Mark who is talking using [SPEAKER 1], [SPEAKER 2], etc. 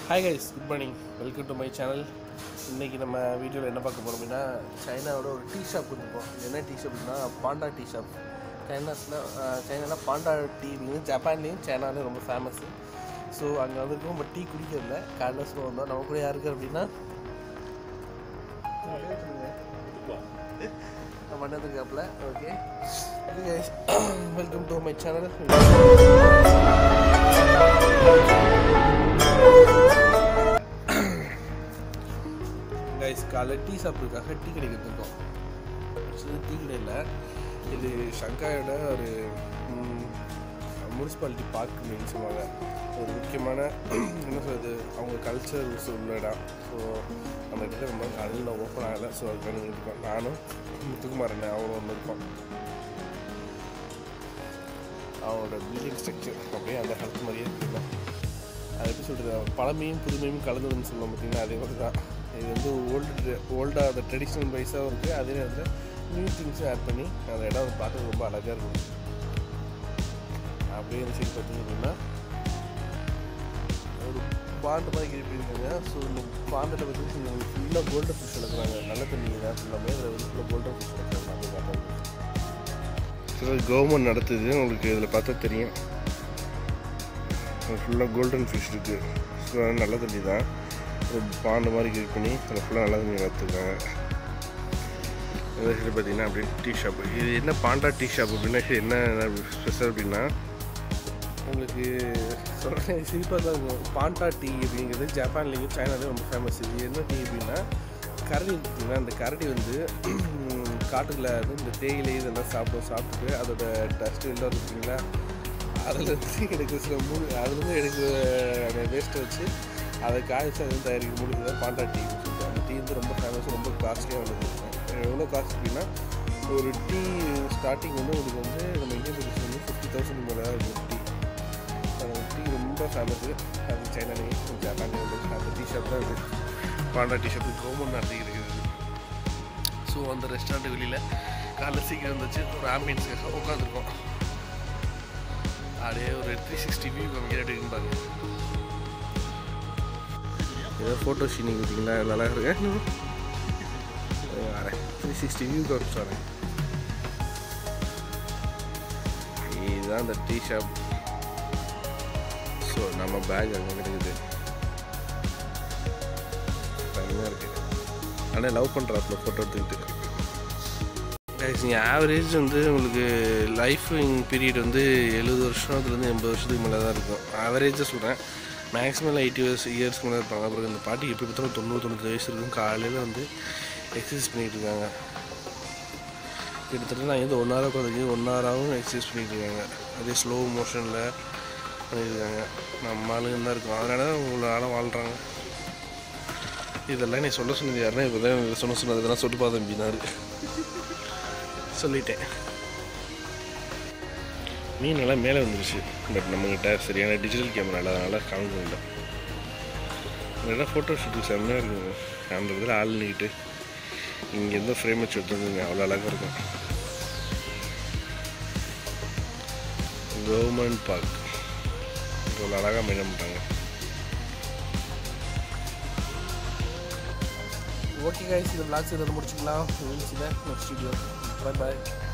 [SPEAKER 1] hi guys good morning welcome to my channel இன்றைக்கி நம்ம வீடியோவில் என்ன பார்க்க போகிறோம் அப்படின்னா சைனாவோட ஒரு டீ ஷாப் இருப்போம் என்ன டீ ஷாப்னா பாண்டா டீ ஷாப் சைனாஸில் சைனாவில் பாண்டா டீ வந்து ஜப்பான்லேயும் சைனாலையும் ரொம்ப ஃபேமஸ் ஸோ அங்கே வந்திருக்கோம் பட் டீ குடிக்கிறதில்ல காலைல ஸ்லோ வந்தோம் நம்ம கூட யாருக்கு அப்படின்னா நம்ம அண்ணன் இருக்காப்புல okay welcome to my channel guys காலைல டீ சாப்பிட்றதுக்காக டீ கடைக்கு வந்திருக்கோம் ஆக்சுவலி டீ கடையில் இது ஷங்காயோட ஒரு முனிசிபாலிட்டி பார்க் அப்படின்னு சொல்லுவாங்க ஒரு முக்கியமான என்ன சொல்றது அவங்க கல்ச்சர் உள்ள இடம் ஸோ அந்த இடத்துல ரொம்ப காலையில் ஓப்பன் ஆகலை ஸோ அதுக்கான இருக்கோம் நானும் முத்துக்குமாரன் அவங்களும் ஒன்று இருக்கோம் அவனோட பில்டிங் ஸ்ட்ரக்சர் அப்படியே அந்த காலத்து மாதிரியே இருக்குல்ல அது எப்படி சொல்கிறது பழமையும் புதுமையும் கலந்ததுன்னு சொல்லுவோம் பார்த்தீங்கன்னா அதே மாதிரி தான் இது வந்து ஓல்டு ஓல்டாக அந்த ட்ரெடிஷ்னல் வைஸாகவும் இருக்குது அதே நேரத்தில் நியூ திங்ஸும் ஆட் பண்ணி அந்த இடம் வந்து பார்க்க ரொம்ப அழகாக இருக்கும் அப்படியே இந்த சைடு பார்த்தீங்க அப்படின்னா ஒரு பாண்டு மாதிரி கிழிப்பிருக்காங்க ஸோ இந்த பாண்டில் பார்த்தீங்கன்னா ஃபுல்லாக கோல்டன் ஃபிஷ் வளர்க்குறாங்க நல்ல தண்ணி தான் ஃபுல்லாமே அதில் வந்து ஃபுல்லாக கோல்டன் ஃபிஷ் வளர்க்குறாங்க அப்படி பார்த்தா ஸோ கவர்மெண்ட் நடத்துது உங்களுக்கு இதில் பார்த்தா தெரியும் ஃபுல்லாக கோல்டன் ஃபிஷ் இருக்குது ஸோ நல்ல தண்ணி தான் ஒரு பாண்டு மாதிரி கிரியேட் பண்ணி அதில் ஃபுல்லாக நல்ல தண்ணி வளர்த்துருக்காங்க இது பார்த்தீங்கன்னா அப்படியே டீ ஷாப் இது என்ன பாண்டா டீ ஷாப் அப்படின்னா இது என்ன ஸ்பெஷல் அப்படின்னா உங்களுக்கு சொல்கிறேன் சிரிப்பாக தான் இருக்கும் பாண்டா டீ அப்படிங்கிறது ஜப்பான்லேயும் சைனாலேயும் ரொம்ப ஃபேமஸ் இது என்ன டீ அப்படின்னா கரடி இருக்குங்களா அந்த கரடி வந்து காட்டுக்குள்ள வந்து இந்த தேயிலை இதெல்லாம் சாப்பிடும் சாப்பிட்டுட்டு அதோட டஸ்ட் எல்லாம் இருக்குங்களா அதில் இருந்து எடுக்கிற சில மூணு அதுலேருந்து எடுக்கிற அந்த வேஸ்ட்டை வச்சு அதை காய்ச்சி அதை தயாரிக்க முடியுது பாண்டா டீ சொல்லிட்டு அந்த டீ வந்து ரொம்ப ஃபேமஸ் ரொம்ப காஸ்ட்லியாக உள்ளது எவ்வளோ காஸ்ட் அப்படின்னா ஒரு டீ ஸ்டார்டிங் வந்து உங்களுக்கு வந்து நம்ம இந்தியன் ருபீஸ் வந்து ஃபிஃப்டி தௌசண்ட் மேலே தான் இருக்கும் டீ அந்த டீ ரொம்ப ஃபேமஸு அது சைனாலேயும் ஜப்பான்லேயும் வந்து அந்த டீ ஷாப் தான் இது பாண்டா டீ ஷாப் கவர்மெண்ட் நடத்தி இருக்குது ஸோ அந்த ரெஸ்டாரண்ட் வெளியில் காலைல சீக்கிரம் வந்துச்சு ஒரு ஆம்பியன்ஸுக்காக உட்காந்துருக்கோம் அப்படியே ஒரு த்ரீ சிக்ஸ்டி வியூ கம்மியாக எடுக்குன்னு பாருங்க ஏதோ ஃபோட்டோ ஷீனிங் பார்த்தீங்களா நல்லா இருக்கு வரேன் த்ரீ சிக்ஸ்டி வியூ காமிச்சு வரேன் இதுதான் அந்த டீ ஷாப் ஸோ நம்ம பேக் அங்கே கிடைக்குது தனியாக இருக்கு ஆனால் லவ் பண்ணுறாப்புல ஃபோட்டோ எடுத்துக்கிட்டு நீங்கள் ஆவரேஜ் வந்து உங்களுக்கு லைஃபிங் பீரியட் வந்து எழுபது வருஷத்துலேருந்து எண்பது வருஷத்துக்கு மேலே தான் இருக்கும் ஆவரேஜாக சொல்கிறேன் மேக்ஸிமம் எயிட்டி இயர்ஸ் இயர்ஸ்க்கு மேலே இருப்பாங்க அப்புறம் இந்த பாட்டி எப்படி பார்த்தாலும் தொண்ணூறு தொண்ணூற்றி வயசு இருக்கும் காலையில் வந்து எக்ஸசைஸ் பண்ணிகிட்டு இருக்காங்க கிட்டத்தட்ட நான் வந்து ஒன் ஹவர் உட்காந்து ஒன் ஹவராகவும் எக்ஸசைஸ் பண்ணிகிட்டு இருக்காங்க அதே ஸ்லோ மோஷனில் பண்ணியிருக்காங்க நம்ம ஆளுங்க தான் இருக்கும் அதனால தான் உங்களை ஆளும் வாழ்கிறாங்க இதெல்லாம் நீ சொல்ல சொன்னது யாருன்னா இப்போ தான் சொன்ன சொன்னது இதெல்லாம் சொல்லிட்டு பார்த்தேன் பின்னாரு சொல்லிட்டேன் மீன் எல்லாம் மேலே வந்துருச்சு பட் நம்மக்கிட்ட சரியான டிஜிட்டல் கேமரா அதனால காமிக்க முடியல நல்லா ஃபோட்டோ ஷூட்டுக்கு செம்மையாக இருக்குங்க அந்த இடத்துல ஆள் நின்றுக்கிட்டு இங்கேருந்து ஃப்ரேம் வச்சு எடுத்துருந்துங்க அவ்வளோ அழகாக இருக்கும் கவர்மெண்ட் பார்க் இவ்வளோ அழகாக மெயின்டைன் பண்ணுறாங்க ஓகே கைஸ் இந்த விளாக்ஸ் இதை முடிச்சுக்கலாம் நெக்ஸ்ட் வீடியோ பாய் பாய்